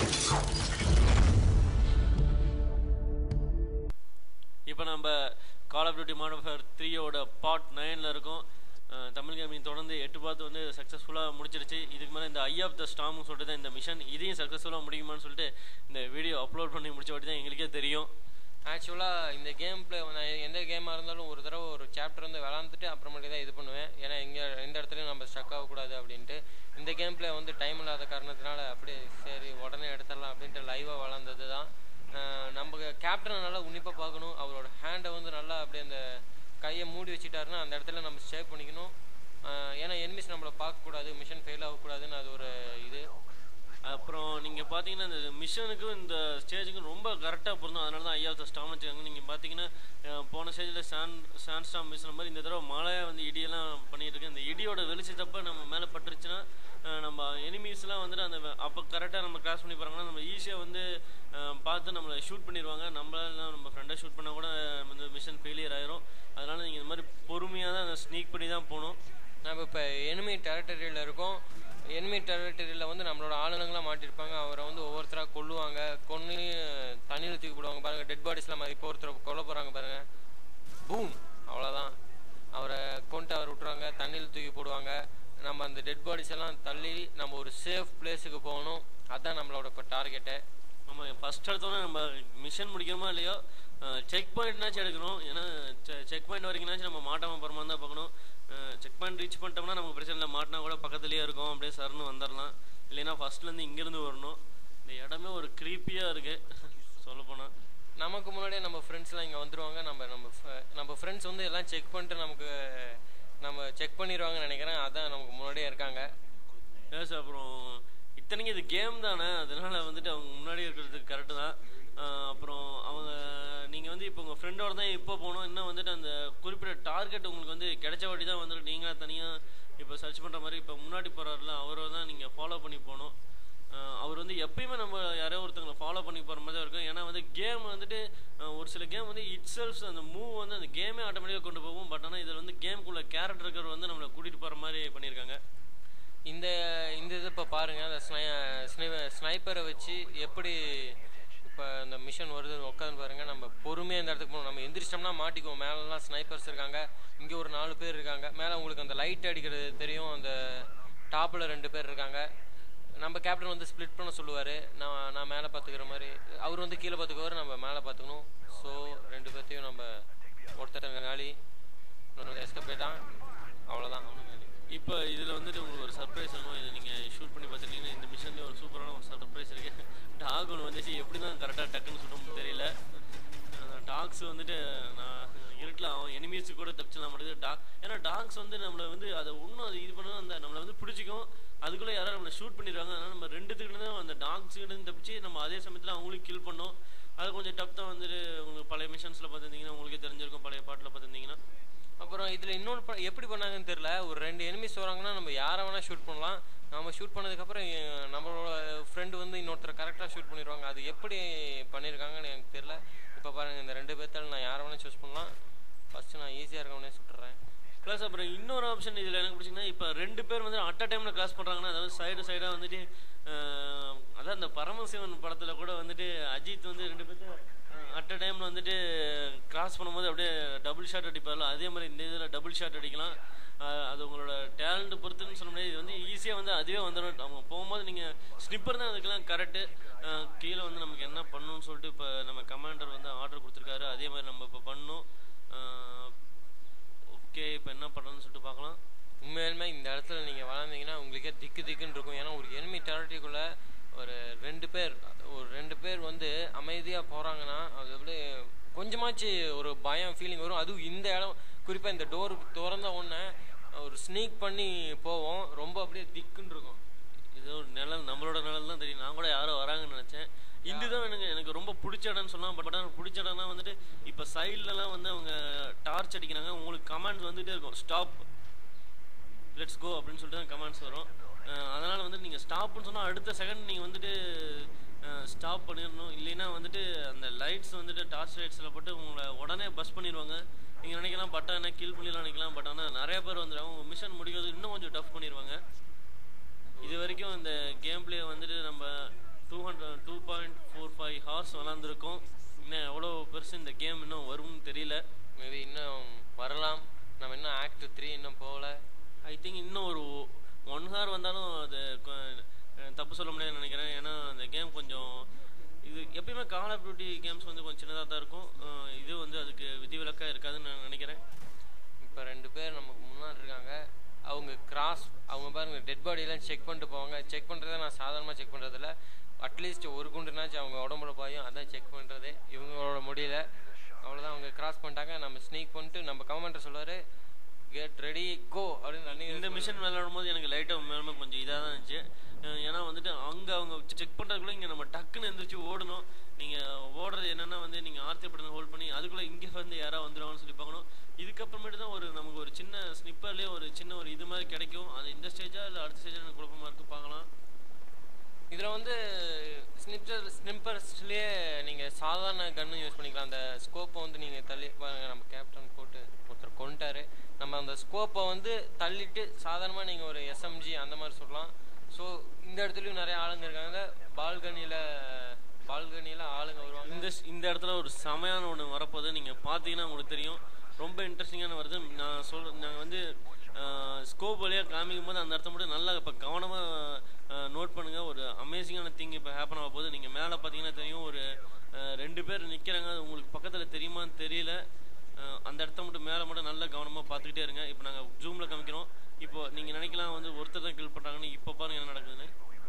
இப்போ நம்ம call of duty modern fare த்ரீயோட பார்ட் நைனில் இருக்கோம் அஹ் தமிழ் கேமிங் தொடர்ந்து எட்டு பார்த்து வந்து சக்ஸஸ்ஃபுல்லாக முடிச்சிருச்சு இதுக்கு மேலே இந்த ஐ ஆஃப் த ஸ்டாம்னு சொல்லிட்டு தான் இந்த மிஷன் இதையும் சக்ஸஸ்ஃபுல்லாக முடியுமான்னு சொல்லிட்டு இந்த வீடியோ அப்லோட் பண்ணி முடிச்ச வாட்டி தான் எங்களுக்கே தெரியும் ஆக்சுவலாக இந்த கேம் பிளே நான் எந்த கேமாக இருந்தாலும் ஒரு தடவை ஒரு சாப்டர் வந்து விளாண்டுட்டு அப்புறமேட்டு தான் இது பண்ணுவேன் ஏன்னா இங்கே எந்த இடத்துலையும் நம்ம ஸ்டக் ஆகக்கூடாது அப்படின்ட்டு இந்த கேம் பிளே வந்து டைம் இல்லாத காரணத்தினால அப்படியே சரி உடனே எடுத்துடலாம் அப்படின்ட்டு லைவாக வளர்ந்தது தான் அஹ் நம்ம கேப்டனை நல்லா உன்னிப்பாக பார்க்கணும் அவரோட ஹேண்டை வந்து நல்லா அப்படியே அந்த கையை மூடி வச்சுட்டாருன்னா அந்த இடத்துல நம்ம சேவ் பண்ணிக்கணும் அஹ் ஏன்னா எனிமிஸ் நம்மளை பார்க்கக்கூடாது மிஷன் ஃபெயில் ஆகக்கூடாதுன்னு அது ஒரு இது அப்புறம் நீங்கள் பார்த்தீங்கன்னா இந்த மிஷனுக்கும் இந்த ஸ்டேஜுக்கும் ரொம்ப கரெக்டாக பொருந்தும் அதனால தான் ஐயா ஸ்டாம் வச்சுக்காங்க நீங்கள் பார்த்தீங்கன்னா அஹ், போன ஸ்டேஜில் சாண்ட் சாண்ட் ஸ்டாம் மிஷின் மாதிரி இந்த தடவை மழை வந்து இடியெல்லாம் பண்ணிட்டு இருக்கு இந்த இடியோட வெளிச்சத்தப்ப நம்ம மேலே பட்டுருச்சுன்னா அஹ், நம்ம எனிமீஸ்லாம் வந்துட்டு அந்த வ- அப்போ கரெக்டாக நம்ம கிராஸ் பண்ணி போகிறாங்கன்னா நம்ம ஈஸியாக வந்து அஹ், பார்த்து நம்மளை ஷூட் பண்ணிடுவாங்க நம்மளால நம்ம ஃப்ரெண்டை ஷூட் பண்ணால் கூட வந்து மிஷன் ஃபெயிலியர் ஆயிரும் அதனால நீங்கள் இந்த மாதிரி பொறுமையாக தான் அந்த ஸ்னீக் பண்ணி தான் போகணும் நம்ம இப்போ எனிமி டெரிட்டரியில் இருக்கோம் எனிமி டெரிட்டரியில் வந்து நம்மளோட ஆளுநங்களாம் மாட்டிருப்பாங்க அவரை வந்து ஒவ்வொருத்தராக கொல்லுவாங்க கொன்று தண்ணியில் தூக்கி போடுவாங்க பாருங்கள் டெட் பாடிஸ்லாம் இப்போ ஒருத்தர் கொல்ல போகிறாங்க பாருங்கள் பூம் அவ்வளோதான் அவரை கொண்டு அவர் விட்டுருவாங்க தண்ணியில் தூக்கி போடுவாங்க நம்ம அந்த டெட் பாடிஸ் எல்லாம் தள்ளி நம்ம ஒரு சேஃப் பிளேஸுக்கு போகணும் அதுதான் நம்மளோட இப்போ டார்கெட்டை நம்ம ஃபர்ஸ்ட் எடுத்தோன்னே நம்ம மிஷன் முடிக்கிறோமா இல்லையோ செக் பாயிண்ட்னாச்சும் எடுக்கணும் ஏன்னா செக் பாயிண்ட் வரைக்கும்னாச்சும் நம்ம மாட்டாமல் போகிற மாதிரி தான் பார்க்கணும் செக் பாயிண்ட் ரீச் பண்ணிட்டோம்னா நமக்கு பிரச்சனை இல்லை மாட்டினா கூட பக்கத்துலேயே இருக்கும் அப்படியே சரன்னு வந்துடலாம் இல்லைன்னா ஃபர்ஸ்ட்லேருந்து இங்கேருந்து வரணும் இந்த இடமே ஒரு க்ரீப்பியாக இருக்குது சொல்லப்போனால் நமக்கு முன்னாடியே நம்ம ஃப்ரெண்ட்ஸ்லாம் இங்கே வந்துருவாங்க நம்ம நம்ம fr- நம்ம ஃப்ரெண்ட்ஸ் வந்து எல்லாம் செக் பண்ணிட்டு நமக்கு நம்ம செக் பண்ணிடுவாங்கன்னு நினைக்கிறேன் அதான் நமக்கு முன்னாடியே இருக்காங்க எஸ் அப்புறம் இத்தனைக்கும் இது கேம் தானே அதனால வந்துட்டு அவங்க முன்னாடி இருக்கிறது கரெக்டு தான் ஆஹ் அப்புறம் அவங்க நீங்கள் வந்து இப்போ உங்கள் ஃப்ரெண்டோட தான் இப்போ போகணும் இன்னும் வந்துட்டு அந்த குறிப்பிட்ட டார்கெட் உங்களுக்கு வந்து கிடைச்ச வாட்டி தான் வந்துட்டு நீங்களாக தனியாக இப்போ சர்ச் பண்ணுற மாதிரி இப்போ முன்னாடி போகிறாருல அவரை தான் நீங்கள் ஃபாலோ பண்ணி போகணும் ஆஹ் அவர் வந்து எப்பயுமே நம்ம யாரோ ஒருத்தங்களை ஃபாலோ பண்ணி போகிற மாதிரி தான் இருக்கும் ஏன்னா வந்து கேம் வந்துட்டு ஆஹ் ஒரு சில கேம் வந்து இட் செல்ஃப்ஸ் அந்த மூவ் வந்து அந்த கேமே ஆட்டோமேட்டிக்காக கொண்டு போகும் பட் ஆனால் இதில் வந்து கேமுக்குள்ள கேரக்டர் இருக்கிறவர் வந்து நம்மளை கூட்டிகிட்டு போகிற மாதிரி பண்ணியிருக்காங்க இந்த இந்த இது இப்போ பாருங்கள் அந்த ஸ்னை ஸ்னை ஸ்னைப்பரை வச்சு எப்படி இப்போ இந்த மிஷன் வருது உட்காந்து பாருங்கள் நம்ம பொறுமையாக இந்த இடத்துக்கு போகணும் நம்ம எந்திரிச்சிட்டோம்னா மாட்டிக்குவோம் மேலெலாம் ஸ்னைப்பர்ஸ் இருக்காங்க இங்கே ஒரு நாலு பேர் இருக்காங்க மேலே உங்களுக்கு அந்த லைட் அடிக்கிறது தெரியும் அந்த டாப்பில் ரெண்டு பேர் இருக்காங்க நம்ம கேப்டன் வந்து ஸ்ப்ளிட் பண்ண சொல்லுவார் நான் நான் மேலே பார்த்துக்கிற மாதிரி அவர் வந்து கீழே பார்த்துக்குவார் நம்ம மேலே பார்த்துக்கணும் ஸோ ரெண்டு பேர்த்தையும் நம்ம ஒருத்தர் காலி இன்னொரு எஸ்கப் போயிட்டான் அவ்வளோதான் இப்போ இதில் வந்துட்டு உங்களுக்கு ஒரு சர்ப்ரைஸ் இருக்கும் இதை நீங்கள் ஷூட் பண்ணி பார்த்துட்டீங்கன்னா இந்த மிஷன்லேயே ஒரு சூப்பரான ஒரு சர்ப்ரைஸ் இருக்குது டாக் ஒன்று வந்துச்சு எப்படி தான் கரெக்டாக டக்குன்னு சுட்டணும்னு தெரியல அந்த டாக்ஸ் வந்துட்டு நான் இருட்டில் அவன் எனிமீஸ் கூட தப்பிச்சிடலாம் மாட்டேங்குது டாக் ஏன்னா டாக்ஸ் வந்து நம்மளை வந்து அதை ஒன்றும் அது இது பண்ணணும் அந்த நம்மளை வந்து பிடிச்சிக்கும் அதுக்குள்ளே யாராவது நம்மளை ஷூட் பண்ணிடுவாங்க அதனால் நம்ம ரெண்டுத்துக்கிட்ட அந்த டாக்ஸ் கிட்ட தப்பிச்சு நம்ம அதே சமயத்தில் அவங்களையும் கில் பண்ணோம் அது கொஞ்சம் டப் தான் வந்துட்டு உங்களுக்கு பழைய மிஷன்ஸில் பார்த்துருந்தீங்கன்னா உங்களுக்கே தெரிஞ்சிருக்கும் பழைய பாட்டில் பார்த்துருந்தீங்கன்னா அப்புறம் இதில் இன்னொன்று ப- எப்படி பண்ணாங்கன்னு தெரில ஒரு ரெண்டு எனிமிஸ் வராங்கன்னா நம்ம யாரை வேணால் ஷூட் பண்ணலாம் நம்ம ஷூட் பண்ணதுக்கப்புறம் எ- நம்மளோட ஃப்ரெண்டு வந்து இன்னொருத்தர் கரெக்டாக ஷூட் பண்ணிடுவாங்க அது எப்படி பண்ணியிருக்காங்கன்னு எனக்கு தெரில இப்போ பாருங்கள் இந்த ரெண்டு பேர்த்தால நான் யாரை வேணால் சூஸ் பண்ணலாம் ஃபஸ்ட்டு நான் ஈஸியாக இருக்கவனே சுட்டுறேன் ப்ளஸ் அப்புறம் இன்னொரு ஆப்ஷன் இதில் எனக்கு பிடிச்சிங்கன்னா இப்போ ரெண்டு பேர் வந்து அட் அ டைமில் கிராஸ் பண்ணுறாங்கன்னா அதாவது சைடு சைடாக வந்துட்டு ஆஹ், அதான் இந்த பரமசிவன் படத்தில் கூட வந்துட்டு அஜித் வந்து ரெண்டு பேர்த்த அட் அ டைமில் வந்துட்டு கிராஸ் பண்ணும்போது அப்படியே டபுள் ஷாட் அடிப்பார்ல அதே மாதிரி இந்த இதில் டபுள் ஷாட் அடிக்கலாம் ஆஹ், அது உங்களோட டேலண்ட் பொறுத்துன்னு சொல்ல முடியாது இது வந்து ஈஸியாக வந்து அதுவே வந்துடும் அவங்க போகும்போது நீங்கள் ஸ்னிப்பர் தான் அதுக்கெல்லாம் கரெக்டு கீழே வந்து நமக்கு என்ன பண்ணணும்னு சொல்லிட்டு இப்போ நம்ம கமாண்டர் வந்து ஆர்டர் கொடுத்துருக்காரு அதே மாதிரி நம்ம இப்போ பண்ணணும் ஆஹ், ஓகே இப்போ என்ன பண்ணுறதுன்னு சொல்லிட்டு பார்க்கலாம் உண்மையாலுமே இந்த இடத்துல நீங்கள் வளர்ந்தீங்கன்னா உங்களுக்கே திக்கு திக்குன்னு இருக்கும் ஏன்னா ஒரு எனிமி டெரிட்டரிக்குள்ளே ஒரு ரெண்டு பேர் ஒரு ரெண்டு பேர் வந்து அமைதியாக போகிறாங்கன்னா அது அப்படியே கொஞ்சமாச்சு ஒரு பயம் ஃபீலிங் வரும் அதுவும் இந்த இடம் குறிப்பாக இந்த டோர் திறந்த உடனே ஒரு ஸ்னீக் பண்ணி போவோம் ரொம்ப அப்படியே திக்குன்னு இருக்கும் இது ஒரு நிழல் நம்மளோட நிழல் தான் தெரியும் நான் கூட யாரோ வராங்கன்னு நினச்சேன் இதுதான் எனக்கு எனக்கு ரொம்ப பிடிச்ச இடம்னு சொல்லலாம் பட் ஆனால் பிடிச்ச இடம்னா வந்துட்டு இப்போ சைட்லலாம் வந்து அவங்க டார்ச் அடிக்கிறாங்க உங்களுக்கு கமாண்ட்ஸ் வந்துகிட்டே இருக்கும் ஸ்டாப் லெட்ஸ் கோ அப்படின்னு சொல்லிட்டு தான் கமெண்ட்ஸ் வரும் அஹ் அதனால வந்து நீங்கள் ஸ்டாப்னு சொன்னால் அடுத்த செகண்ட் நீங்கள் வந்துட்டு ஸ்டாப் பண்ணிடணும் இல்லைன்னா வந்துட்டு அந்த லைட்ஸ் வந்துட்டு டார்ச் லைட்ஸில் போட்டு உங்களை உடனே பஸ் பண்ணிடுவாங்க நீங்கள் நினைக்கலாம் பட் ஆனால் கில் பண்ணிடலாம் நினைக்கலாம் பட் ஆனால் நிறைய பேர் வந்துடுவாங்க உங்கள் மிஷன் முடிக்கிறது இன்னும் கொஞ்சம் டஃப் பண்ணிடுவாங்க இது வரைக்கும் இந்த கேம் பிளே வந்துட்டு நம்ம டூ ஹண்ட்ரட் ஹவர்ஸ் விளாண்டுருக்கோம் இன்னும் எவ்வளோ பெருசு இந்த கேம் இன்னும் வரும்னு தெரியல மேபி இன்னும் வரலாம் நம்ம இன்னும் ஆக்ட் த்ரீ இன்னும் போகல ஐ திங்க் இன்னும் ஒரு ஒன் ஹவர் வந்தாலும் அது கொ- அஹ் தப்பு சொல்ல முடியாதுன்னு நினைக்கிறேன் ஏன்னா அந்த கேம் கொஞ்சம் இது எப்பயுமே கால் ஆஃப் டியூட்டி கேம்ஸ் வந்து கொஞ்சம் சின்னதாக தான் இருக்கும் அஹ் இது வந்து அதுக்கு விதிவிலக்காக இருக்காதுன்னு நான் நினைக்கிறேன் இப்போ ரெண்டு பேர் நமக்கு முன்னாடி இருக்காங்க அவங்க கிராஸ் அவங்க பாருங்க டெட் பாடியெல்லாம் செக் பண்ணிட்டு போவாங்க செக் பண்ணுறதை நான் சாதாரணமாக செக் பண்ணுறதில்ல அட்லீஸ்ட் ஒரு குண்டுனாச்சும் அவங்க உடம்புல பாயும் அதான் செக் பண்ணுறது இவங்களோட முடியல அவ்வளோதான் அவங்க கிராஸ் பண்ணிட்டாங்க நம்ம ஸ்னீக் பண்ணிட்டு நம்ம கமெண்டர் சொல்லுவார் கெட் ரெடி கோ அப்படின்னு running இந்த சொல்லுவாரு. மிஷன் விளையாடும் போது எனக்கு லைட்டாக உண்மையாலுமே கொஞ்சம் இதாக தான் இருந்துச்சு அஹ் ஏன்னா வந்துட்டு அங்கே அவங்க செக் பண்ணுறதுக்குள்ள இங்கே நம்ம டக்குன்னு எந்திரிச்சு ஓடணும் நீங்கள் ஓடுறது என்னன்னா வந்து நீங்கள் ஆர்த்தி பட்டனை ஹோல்ட் பண்ணி அதுக்குள்ளே இங்கே வந்து யாராவது வந்துடுவாங்கன்னு சொல்லி பார்க்கணும் இதுக்கப்புறமேட்டு தான் ஒரு நமக்கு ஒரு சின்ன ஸ்னிப்பர்லேயே ஒரு சின்ன ஒரு இது மாதிரி கிடைக்கும் அது இந்த ஸ்டேஜா இல்லை அடுத்த ஸ்டேஜா எனக்கு குழப்பமா இருக்கு பார்க்கலாம் இதில் வந்து ஸ்னிப்பர் ஸ்னிப்பர்ஸ்லேயே நீங்கள் சாதாரண கன்னும் யூஸ் பண்ணிக்கலாம் அந்த ஸ்கோப்பை வந்து நீங்கள் தள்ளி பாருங்க நம்ம கேப்டன் போட்டு ஒருத்தர் கொண்டுட்டாரு நம்ம அந்த ஸ்கோப்பை வந்து தள்ளிட்டு சாதாரணமாக நீங்கள் ஒரு எஸ்எம்ஜி அந்த மாதிரி சொல்லலாம் ஸோ இந்த இடத்துலையும் நிறைய ஆளுங்க இருக்காங்க பால்கனியில் பால்கனியில் ஆளுங்க வருவாங்க இந்த இந்த இடத்துல ஒரு செமையான ஒன்று வரப்போகுது நீங்கள் பார்த்தீங்கன்னா உங்களுக்கு தெரியும் ரொம்ப இன்ட்ரெஸ்டிங்கான வருது நான் சொல் நாங்கள் வந்து ஸ்கோப் வழியாக காமிக்கும் போது அந்த இடத்த மட்டும் நல்லா இப்போ கவனமாக நோட் பண்ணுங்கள் ஒரு அமேசிங்கான திங் இப்போ ஹேப்பன் ஆக போகுது நீங்கள் மேலே பார்த்தீங்கன்னா தெரியும் ஒரு அஹ், ரெண்டு பேர் நிற்கிறாங்க அது உங்களுக்கு பக்கத்தில் தெரியுமான்னு தெரியல அஹ், அந்த இடத்த மட்டும் மேலே மட்டும் நல்லா கவனமாக பார்த்துக்கிட்டே இருங்க இப்போ நாங்கள் ஜூமில் காமிக்கிறோம் இப்போ நீங்கள் நினைக்கலாம் வந்து ஒருத்தர் தான் கில் பண்ணுறாங்கன்னு இப்போ பாருங்க என்ன நடக்குதுன்னு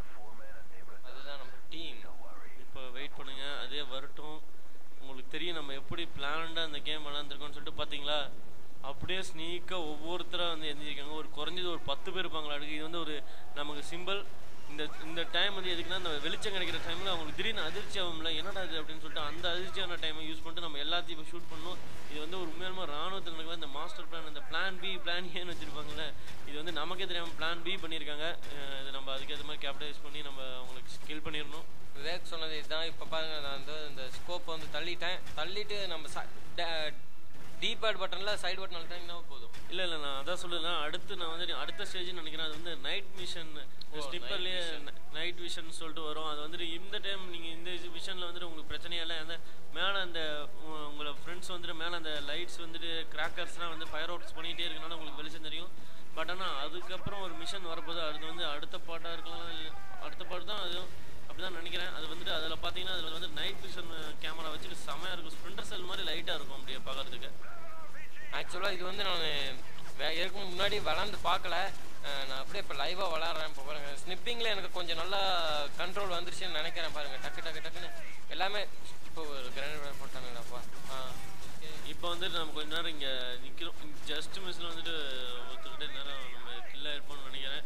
அதுதான் நம்ம டீம் இப்போ வெயிட் பண்ணுங்க அதே வரட்டும் உங்களுக்கு தெரியும் நம்ம எப்படி பிளான்டாக அந்த கேம் விளாண்டுருக்கோம்னு சொல்லிட்டு பார்த்தீங்களா அப்படியே ஸ்னீக்காக ஒவ்வொருத்தராக வந்து எழுந்திருக்காங்க ஒரு குறைஞ்சது ஒரு பத்து பேர் இருப்பாங்களா அடுக்கு இது வந்து ஒரு நமக்கு சிம்பிள் இந்த இந்த டைம் வந்து எதுக்குன்னா இந்த வெளிச்சம் கிடைக்கிற டைமில் அவங்களுக்கு திடீர்னு அதிர்ச்சி ஆகும்ல என்னடா இது அப்படின்னு சொல்லிட்டு அந்த அதிர்ச்சியான டைமை யூஸ் பண்ணிட்டு நம்ம எல்லாத்தையும் இப்போ ஷூட் பண்ணோம் இது வந்து ஒரு உண்மையான ராணுவத்தில் நடக்கிற இந்த மாஸ்டர் பிளான் இந்த பிளான் பி பிளான் ஏன்னு வச்சிருப்பாங்கல்ல இது வந்து நமக்கே தெரியாமல் பிளான் பி பண்ணியிருக்காங்க அஹ் இது நம்ம அதுக்கேற்ற மாதிரி கேபிட்டலைஸ் பண்ணி நம்ம அவங்களுக்கு ஸ்கில் பண்ணிடணும் விவேக் சொன்னது இதுதான் இப்போ பாருங்க நான் வந்து இந்த ஸ்கோப் வந்து தள்ளிட்டேன் தள்ளிட்டு நம்ம டீபேட் பட்டனில் சைடு பட்டன் அழுத்தாங்கன்னா போதும் இல்ல இல்ல நான் அதான் சொல்லுறேன் அடுத்து நான் வந்து அடுத்த ஸ்டேஜ்னு நினைக்கிறேன் அது வந்து நைட் மிஷன் ஸ்டிப்பர்லயே நைட் விஷன் சொல்லிட்டு வரும் அது வந்துட்டு இந்த டைம் நீங்க இந்த விஷன்ல வந்துட்டு உங்களுக்கு பிரச்சனையே இல்லை அந்த மேல அந்த உ- உங்களோட ஃப்ரெண்ட்ஸ் வந்துட்டு மேல அந்த லைட்ஸ் வந்துட்டு கிராக்கர்ஸ்லாம் வந்து ஃபயர் அவுட்ஸ் பண்ணிட்டே இருக்கனால உங்களுக்கு வெளிச்சம் தெரியும் பட் ஆனா அதுக்கப்புறம் ஒரு மிஷன் வரப்போது அது வந்து அடுத்த பாட்டா இருக்கலாம் இல்ல அடுத்த பாட்டு தான் அது அப்படிதான் நினைக்கிறேன் அது வந்துட்டு அதில் பார்த்தீங்கன்னா அதில் வந்து நைட் விஷன் கேமரா வச்சுட்டு செமையா இருக்கும் ஸ்ப்ரிண்டர் செல் மாதிரி லைட்டாக இருக்கும் அப்படியே பார்க்கறதுக்கு ஆக்சுவலாக இது வந்து நான் வே இதுக்கு முன்னாடி விளாண்டு பார்க்கல அஹ் நான் அப்படியே இப்போ லைவாக விளாட்றேன் இப்போ பாருங்க ஸ்னிப்பிங்கில் எனக்கு கொஞ்சம் நல்லா கண்ட்ரோல் வந்துருச்சுன்னு நினைக்கிறேன் பாருங்க டக்கு டக்கு டக்குன்னு எல்லாமே இப்போ ஒரு கிரானைட் போட்டானுங்கடாப்பா ஆ இப்போ வந்துட்டு நம்ம கொஞ்ச நேரம் இங்கே நிற்கிறோம் ஜஸ்ட் மிஸ்ல வந்துட்டு ஒருத்தர்கிட்ட நேரம் நம்ம கில்லாக இருப்போம்னு நினைக்கிறேன்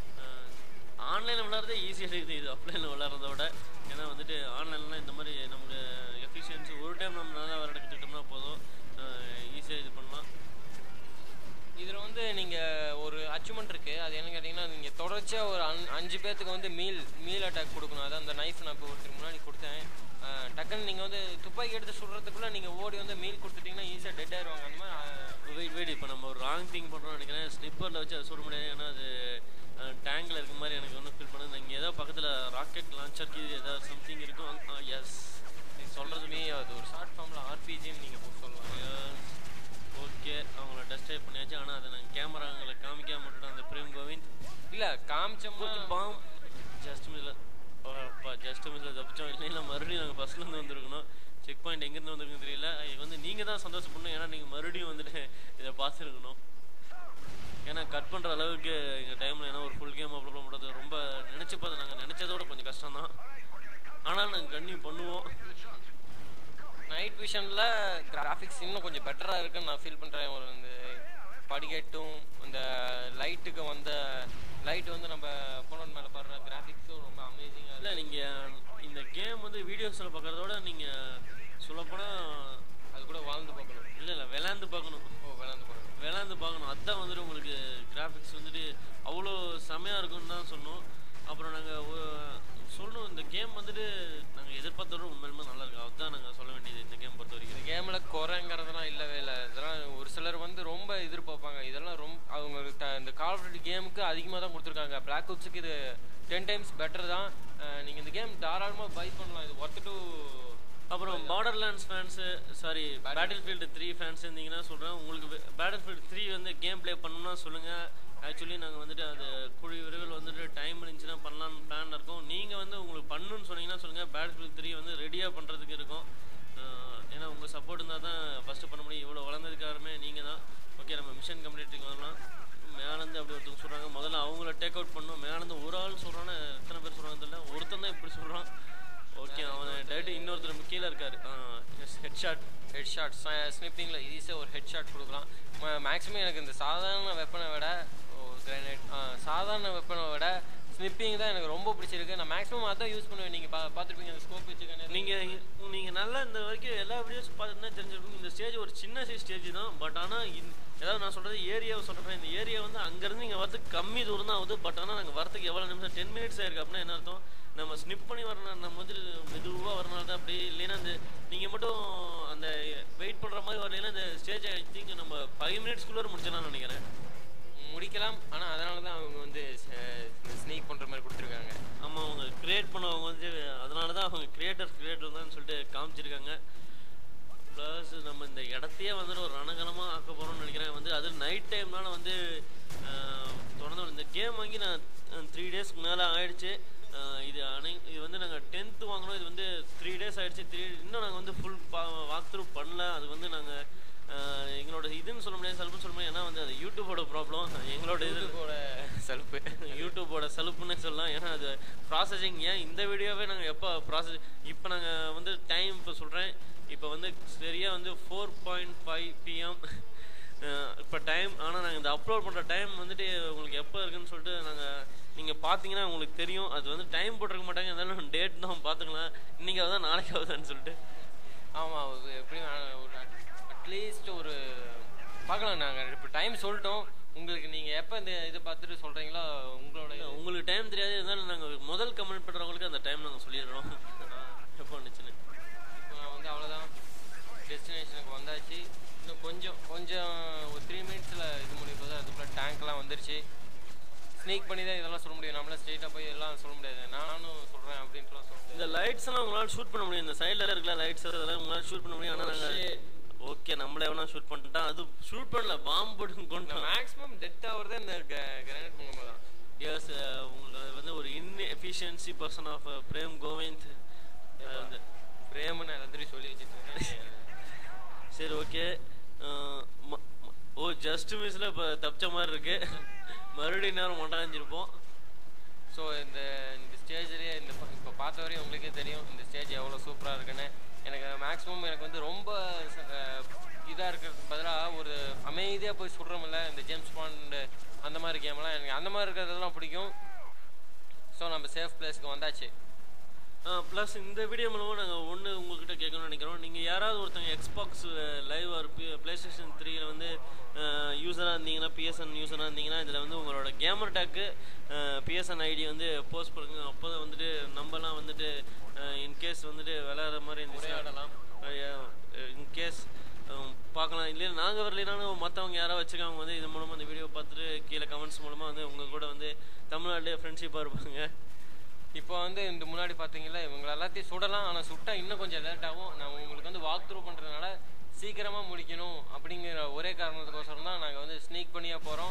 ஆன்லைனில் விளாட்றதே ஈஸியாக இருக்குது இது ஆஃப்லைனில் விளாட்றத விட ஏன்னா வந்துட்டு ஆன்லைன்லாம் இந்த மாதிரி நமக்கு எஃபிஷியன்சி ஒரு டைம் நம்ம நல்லா விளையாட கற்றுக்கிட்டோம்னா போதும் ஈஸியாக இது பண்ணலாம் இதில் வந்து நீங்கள் ஒரு அச்சீவ்மெண்ட் இருக்குது அது என்ன கேட்டிங்கன்னா நீங்கள் தொடர்ச்சியாக ஒரு அன் அஞ்சு பேர்த்துக்கு வந்து மீல் மீல் அட்டாக் கொடுக்கணும் அதான் அந்த நைஃப் நான் இப்போ ஒருத்தர் முன்னாடி கொடுத்தேன் அஹ் டக்குன்னு நீங்கள் வந்து துப்பாக்கி எடுத்து சுடுறதுக்குள்ளே நீங்கள் ஓடி வந்து மீல் கொடுத்துட்டிங்கன்னா ஈஸியாக டெட் ஆயிடுவாங்க அந்த மாதிரி அஹ், வெயிட் வெயிட் இப்போ நம்ம ஒரு ராங் திங் பண்ணுறோம்னு நினைக்கிறேன் ஸ்லிப்பரில் வச்சு அதை சுட முடியாது ஏன்னா அது டேங்கில் இருக்க மாதிரி எனக்கு ஒன்றும் ஃபீல் பண்ணுது இங்கே ஏதோ பக்கத்தில் ராக்கெட் லான்ச்சருக்கு ஏதாவது சம்திங் இருக்கும் எஸ் நீ சொல்கிறதுமே அது ஒரு ஷார்ட் ஃபார்மில் ஆர்பிஜின்னு நீங்கள் போட்டு சொல்லலாம் ஓகே அவங்கள டெஸ்ட் பண்ணியாச்சு ஆனால் அதை நாங்கள் கேமராங்களை காமிக்காம மட்டும் அந்த பிரேம் கோவிந்த் இல்லை காமிச்சோம்னா கொஞ்சம் பாம் ஜஸ்ட் மிஸ்ல ஜஸ்ட் மிஸ்ல தப்பிச்சோம் இல்லைன்னா மறுபடியும் நாங்கள் பஸ்லேருந்து வந்திருக்கணும் செக் பாயிண்ட் எங்கேருந்து வந்திருக்குன்னு தெரியல இது வந்து நீங்கள் தான் சந்தோஷப்படணும் ஏன்னா நீங்கள் மறுபடியும் வந்துட்டு இதை பார்த்துருக்கணும் ஏன்னா கட் பண்ணுற அளவுக்கு எங்கள் டைமில் ஏன்னா ஒரு ஃபுல் கேம் அப்லோட் பண்ணுறது ரொம்ப நினச்சி பார்த்து நாங்கள் நினச்சதோட கொஞ்சம் கஷ்டம் தான் ஆனால் நாங்கள் கன்னியூ பண்ணுவோம் நைட் விஷனில் கிராஃபிக்ஸ் இன்னும் கொஞ்சம் பெட்டராக இருக்குன்னு நான் ஃபீல் பண்ணுறேன் ஒரு இந்த படிக்கட்டும் இந்த லைட்டுக்கு வந்த லைட் வந்து நம்ம போனோன் மேலே பாடுற கிராஃபிக்ஸும் ரொம்ப அமேசிங்காக இல்லை நீங்கள் இந்த கேம் வந்து வீடியோஸில் பார்க்குறதோட நீங்கள் சொல்லப்போனால் அது கூட வாழ்ந்து பார்க்கணும் இல்லை இல்லை விளாண்டு பார்க்கணும் ஓ விளாண்டு பார்க்கணும் விளாண்டு பார்க்கணும் அதுதான் வந்துட்டு உங்களுக்கு கிராஃபிக்ஸ் வந்துட்டு அவ்வளோ செமையாக இருக்கும்னு தான் சொன்னோம் அப்புறம் நாங்கள் சொல்லணும் இந்த கேம் வந்துட்டு நாங்கள் எதிர்பார்த்தோட உண்மையிலுமே நல்லா இருக்கு அதுதான் நாங்கள் சொல்ல வேண்டியது இந்த கேம் பொறுத்த இந்த வரைக்கும் கேமில் குறைங்கிறதுலாம் இல்லவே இல்லை இதெல்லாம் ஒரு சிலர் வந்து ரொம்ப எதிர்பார்ப்பாங்க இதெல்லாம் ரொம்ப அவங்க த- இந்த கால் ஆஃப் கேமுக்கு அதிகமாக தான் கொடுத்துருக்காங்க பிளாக் ஓப்ஸுக்கு இது டென் டைம்ஸ் பெட்டர் தான் நீங்கள் இந்த கேம் தாராளமாக பை பண்ணலாம் இது ஒர்த்து டு அப்புறம் Borderlands fans sorry Battlefield three fans இருந்தீங்கன்னா சொல்கிறேன் உங்களுக்கு பேட்டில் ஃபீல்டு த்ரீ வந்து கேம் ப்ளே பண்ணணும்னா சொல்லுங்கள் ஆக்சுவலி நாங்கள் வந்துட்டு அது குழி விரைவில் வந்துட்டு டைம் இருந்துச்சுன்னா பண்ணலான்னு பிளான் இருக்கோம் நீங்கள் வந்து உங்களுக்கு பண்ணணும்னு சொன்னீங்கன்னா சொல்லுங்கள் பேட்டில் ஃபீல்டு த்ரீ வந்து ரெடியாக பண்ணுறதுக்கு இருக்கும் ஆஹ் ஏன்னா உங்கள் சப்போர்ட் இருந்தால் தான் ஃபஸ்ட்டு பண்ண முடியும் இவ்வளோ வளர்ந்ததுக்காரமே நீங்கள் தான் ஓகே நம்ம மிஷன் கம்ப்ளீட்டுக்கு வரலாம் மேலேருந்து அப்படி ஒருத்தவங்க சொல்கிறாங்க முதல்ல அவங்கள டேக் அவுட் பண்ணணும் மேலேருந்து ஒரு ஆள் சொல்கிறான்னு எத்தனை பேர் சொல்கிறாங்க தெரியல ஒருத்தன் தான் இப்படி சொல்கிறான் ஓகே அவன் டேரக்ட் இன்னொருத்தர் நம்ம கீழே இருக்காரு ஹெட் ஷாட் ஹெட் ஷாட் ஸ்னிப்பிங்கில் ஈஸியாக ஒரு ஹெட் ஷாட் கொடுக்கலாம் மேக்ஸிமம் எனக்கு இந்த சாதாரண வெப்பனை விட கிரைனைட் சாதாரண வெப்பனை விட ஸ்னிப்பிங் தான் எனக்கு ரொம்ப பிடிச்சிருக்கு நான் மேக்ஸிமம் அதான் யூஸ் பண்ணுவேன் நீங்கள் பா பார்த்துருப்பீங்க அந்த ஸ்கோப் வச்சுக்கணும் நீங்கள் நீங்கள் நல்லா இந்த வரைக்கும் எல்லா வீடியோஸ் பார்த்துட்டுனா தெரிஞ்சிருக்கும் இந்த ஸ்டேஜ் ஒரு சின்ன சைஸ் ஸ்டேஜ் தான் பட் ஆனால் ஏதாவது நான் சொல்கிறது ஏரியாவை சொல்கிறேன் இந்த ஏரியா வந்து அங்கேருந்து இங்கே வரதுக்கு கம்மி தூரம் தான் ஆகுது பட் ஆனால் நாங்கள் வரதுக்கு எவ்வளோ நிமிஷம் டென் மினிட்ஸ் ஆயிருக்கு அப்படின்னா என்ன அர்த்தம் நம்ம ஸ்னிப் பண்ணி வரணும் நம்ம வந்து மெதுவாக வரனால தான் அப்படி இல்லைன்னா அந்த நீங்கள் மட்டும் அந்த வெயிட் பண்ணுற மாதிரி வரலைன்னா இந்த ஸ்டேஜ் ஐ திங்க் நம்ம ஃபைவ் மினிட்ஸ்க்குள்ளே முடிச்சிடலாம்னு நினைக்கிறேன் முடிக்கலாம் ஆனால் அதனால தான் அவங்க வந்து ஸ்னீக் பண்ணுற மாதிரி கொடுத்துருக்காங்க ஆமாம் அவங்க கிரியேட் பண்ணவங்க வந்து அதனால தான் அவங்க கிரியேட்டர் கிரியேட்டர் தான் சொல்லிட்டு காமிச்சிருக்காங்க ப்ளஸ் நம்ம இந்த இடத்தையே வந்துட்டு ஒரு ரணகலமாக ஆக்க போகிறோம்னு நினைக்கிறேன் வந்து அது நைட் டைம்னால வந்து ஆஹ், தொடர்ந்து இந்த கேம் வாங்கி நான் த்ரீ டேஸ்க்கு மேலே ஆயிடுச்சு ஆஹ், இது அனை இது வந்து நாங்கள் டென்த்து வாங்கினோம் இது வந்து த்ரீ டேஸ் ஆயிடுச்சு த்ரீ இன்னும் நாங்கள் வந்து ஃபுல் பா வாக் த்ரூ பண்ணல அது வந்து நாங்கள் எங்களோட இதுன்னு சொல்ல முடியாது சலுப்புன்னு சொல்ல முடியாது ஏன்னா வந்து அது யூடியூபோட ப்ராப்ளம் எங்களோட இது யூடியூபோட சலுப்பு யூடியூபோட சலுப்புன்னு சொல்லலாம் ஏன்னா அது ப்ராசஸிங் ஏன் இந்த வீடியோவே நாங்கள் எப்போ ப்ராசஸ் இப்போ நாங்கள் வந்து டைம் இப்போ சொல்கிறேன் இப்போ வந்து சரியாக வந்து ஃபோர் பாயிண்ட் ஃபைவ் பிஎம் இப்போ டைம் ஆனால் நாங்கள் இந்த அப்லோட் பண்ணுற டைம் வந்துட்டு உங்களுக்கு எப்போ இருக்குன்னு சொல்லிட்டு நாங்கள் நீங்கள் பார்த்தீங்கன்னா உங்களுக்கு தெரியும் அது வந்து டைம் போட்டிருக்க மாட்டாங்க இருந்தாலும் டேட் தான் பார்த்துக்கலாம் இன்றைக்காவது தான் நாளைக்கு ஆகுதான்னு சொல்லிட்டு ஆமாம் எப்படியும் நான் ஒரு அட்லீஸ்ட் ஒரு பார்க்கலாம் நாங்கள் இப்போ டைம் சொல்லிட்டோம் உங்களுக்கு நீங்கள் எப்போ இந்த இதை பார்த்துட்டு சொல்கிறீங்களோ உங்களோட இல்ல, உங்களுக்கு டைம் தெரியாது இருந்தாலும் நாங்கள் முதல் கமெண்ட் பண்ணுறவங்களுக்கு அந்த டைம் நாங்கள் சொல்லிடுறோம் எப்போ வந்துச்சுன்னு இப்போ நான் வந்து அவ்வளோதான் டெஸ்டினேஷனுக்கு வந்தாச்சு இன்னும் கொஞ்சம் கொஞ்சம் ஒரு த்ரீ மினிட்ஸில் இது முடியும் போது அதுக்குள்ளே டேங்க்லாம் வந்துருச்சு ஸ்னீக் பண்ணி தான் இதெல்லாம் சொல்ல முடியும் நம்மளாம் ஸ்ட்ரெயிட்டாக போய் எல்லாம் சொல்ல முடியாது நானும் சொல்கிறேன் அப்படின்ட்டுலாம் சொல்ல முடியாது இந்த லைட்ஸ் எல்லாம் உங்களால ஷூட் பண்ண முடியும் இந்த சைடுல இருக்கல லைட்ஸ் அதெல்லாம் உங்களால ஷூட் பண்ண முடியும் ஆனா நாங்க ஓகே நம்மளே வேணா ஷூட் பண்ணிட்டோம் அது ஷூட் பண்ணல பாம்பு போட்டு கொண்டு மேக்ஸிமம் டெத் ஆகுறதே இந்த கிரானைட் பண்ணும்போது தான் எஸ் உங்களுக்கு அது வந்து ஒரு inefficiency person of Prem Govind அது வந்து பிரேமன் எல்லாத்தையும் சொல்லி வச்சுருக்கேன் சரி ஓகே ஓ ஜஸ்ட் மிஸ்ல இப்போ தப்பிச்ச மாதிரி இருக்கு மறுபடியும் நேரம் மொட்டாஞ்சிருப்போம் ஸோ இந்த இந்த ஸ்டேஜ்லேயே இந்த இப்போ பார்த்த வரையும் உங்களுக்கே தெரியும் இந்த ஸ்டேஜ் எவ்வளோ சூப்பராக இருக்குன்னு எனக்கு மேக்ஸிமம் எனக்கு வந்து ரொம்ப இதாக இருக்கிறதுக்கு பதிலாக ஒரு அமைதியாக போய் சுடுறோம்ல இந்த ஜேம்ஸ் பாண்ட் அந்த மாதிரி கேம்லாம் எனக்கு அந்த மாதிரி இருக்கிறதெல்லாம் பிடிக்கும் ஸோ நம்ம சேஃப் பிளேஸ்க்கு வந்தாச்சு ப்ளஸ் இந்த வீடியோ மூலமாக நாங்கள் ஒன்று உங்ககிட்ட கேட்கணும்னு நினைக்கிறோம் நீங்கள் யாராவது ஒருத்தங்க Xbox live or PlayStation த்ரீல வந்து யூஸராக இருந்தீங்கன்னா பிஎஸ்என் யூஸராக இருந்தீங்கன்னா இதில் வந்து உங்களோட கேமர் டேக்கு பிஎஸ்என் ஐடி வந்து போஸ்ட் பண்ணுங்க அப்போ தான் வந்துட்டு நம்மலாம் வந்துட்டு இன்கேஸ் வந்துட்டு விளையாடுற மாதிரி உரையாடலாம். இன்கேஸ் பார்க்கலாம் இல்லையா நாங்கள் வரலைனாலும் மற்றவங்க யாராவது வச்சுருக்காங்க வந்து இது மூலமாக இந்த வீடியோ பார்த்துட்டு கீழே கமெண்ட்ஸ் மூலமாக வந்து உங்கள் கூட வந்து தமிழ்நாட்டிலே ஃப்ரெண்ட்ஷிப்பாக இருப்பாங்க இப்போ வந்து இந்த முன்னாடி பார்த்தீங்களா இவங்க எல்லாத்தையும் சுடலாம் ஆனால் சுட்டா இன்னும் கொஞ்சம் லேட் ஆகும் நான் உங்களுக்கு வந்து வாக் த்ரூ பண்ணுறதுனால சீக்கிரமாக முடிக்கணும் அப்படிங்கிற ஒரே காரணத்துக்கோசரம் தான் நாங்கள் வந்து ஸ்னீக் பண்ணியே போகிறோம்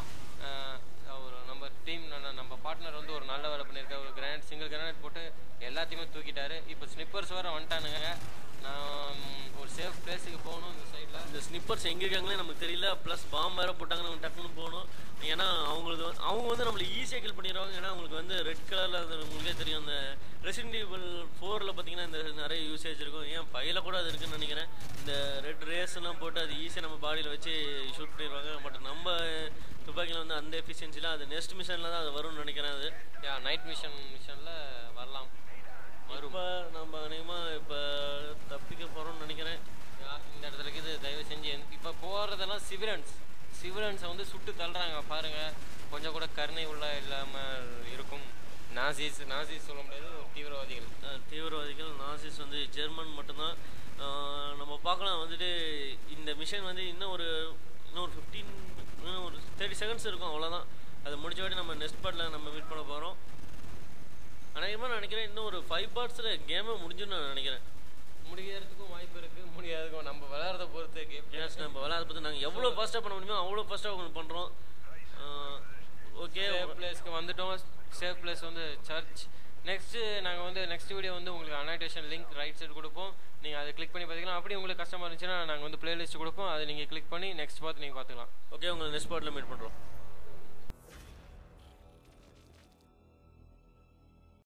ஒரு நம்ம டீம் நம்ம பார்ட்னர் வந்து ஒரு நல்ல வேலை பண்ணியிருக்காரு ஒரு கிரானைட் சிங்கிள் கிரானைட் போட்டு எல்லாத்தையுமே தூக்கிட்டாரு இப்போ ஸ்னிப்பர்ஸ் வேறு வந்துட்டானுங்க நான் ஒரு சேஃப் பிளேஸுக்கு போகணும் இந்த சைடில் இந்த ஸ்னிப்பர்ஸ் எங்கே இருக்காங்களே நமக்கு தெரியல ப்ளஸ் பாம்பு வேறு போட்டாங்க நம்ம டக்குன்னு போகணும் ஏன்னா அவங்களுக்கு வந்து- அவங்க வந்து நம்மளை ஈஸியாக கில் பண்ணிடுவாங்க ஏன்னா அவங்களுக்கு வந்து ரெட் கலரில் அது உங்களுக்கே தெரியும் அந்த ரெசிடென்ட் ஈவல் ஃபோரில் பார்த்தீங்கன்னா இந்த நிறைய யூசேஜ் இருக்கும் ஏன் ஃபைவ்ல கூட அது இருக்குன்னு நினைக்கிறேன் இந்த ரெட் ரேஸ்லாம் போட்டு அது ஈஸியாக நம்ம பாடியில் வச்சு ஷூட் பண்ணிடுவாங்க பட் நம்ம துப்பாக்கியில் வந்து அந்த எஃபிஷியன்சியில் அது நெக்ஸ்ட் மிஷனில் தான் அது வரும்னு நினைக்கிறேன் அது யா நைட் மிஷன் மிஷனில் வரலாம் வரும் இப்போ நம்ம அநேகமாக இப்போ தப்பிக்க போகிறோம்னு நினைக்கிறேன் யா, இந்த இடத்துல இருக்குது தயவு செஞ்சு இப்போ போகிறதெல்லாம் சிவிலன்ஸ் சிவிலன்ஸை வந்து சுட்டு தள்ளுறாங்க பாருங்க கொஞ்சம் கூட கருணை உள்ள இல்லாமல் இருக்கும் நாசிஸ் நாசிஸ் சொல்ல முடியாது தீவிரவாதிகள் அஹ் தீவிரவாதிகள் நாசிஸ் வந்து ஜெர்மன் மட்டும்தான் அஹ் நம்ம பார்க்கலாம் வந்துட்டு இந்த மிஷன் வந்து இன்னும் ஒரு இன்னும் ஒரு ஃபிஃப்டீன் இன்னும் ஒரு தேர்ட்டி செகண்ட்ஸ் இருக்கும் அவ்வளோதான் அது முடிச்ச வாட்டி நம்ம நெக்ஸ்ட் பார்ட்டில் நம்ம மீட் பண்ண போகிறோம் அநேகமாக நான் நினைக்கிறேன் இன்னும் ஒரு ஃபைவ் பார்ட்ஸில் கேமே முடிஞ்சுன்னு நான் நினைக்கிறேன் முடியறதுக்கும் வாய்ப்பு இருக்கு முடியாததுக்கும் நம்ம விளையாடுறத பொறுத்து கேம் எஸ் நம்ம விளையாட பார்த்து நாங்கள் எவ்வளோ ஃபாஸ்ட்டாக பண்ண முடியுமோ அவ்வளோ ஃபாஸ்ட்டாக உங்களுக்கு பண்ணுறோம் ஓகே சேஃப் பிளேஸ்க்கு வந்துட்டோம் சேஃப் பிளேஸ் வந்து சர்ச் நெக்ஸ்ட்டு நாங்கள் வந்து நெக்ஸ்ட் வீடியோ வந்து உங்களுக்கு அனோட்டேஷன் லிங்க் ரைட் சைடு கொடுப்போம் நீங்கள் அதை கிளிக் பண்ணி பார்த்துக்கலாம் அப்படி உங்களுக்கு கஷ்டமாக இருந்துச்சுன்னா நாங்கள் வந்து பிளேலிஸ்ட் கொடுப்போம் அதை நீங்கள் கிளிக் பண்ணி நெக்ஸ்ட் பார்த்து நீங்கள் பார்த்துக்கலாம் ஓகே உங்களை நெக்ஸ்ட் ஸ்பாட்டில் மீட் பண்ணுறோம்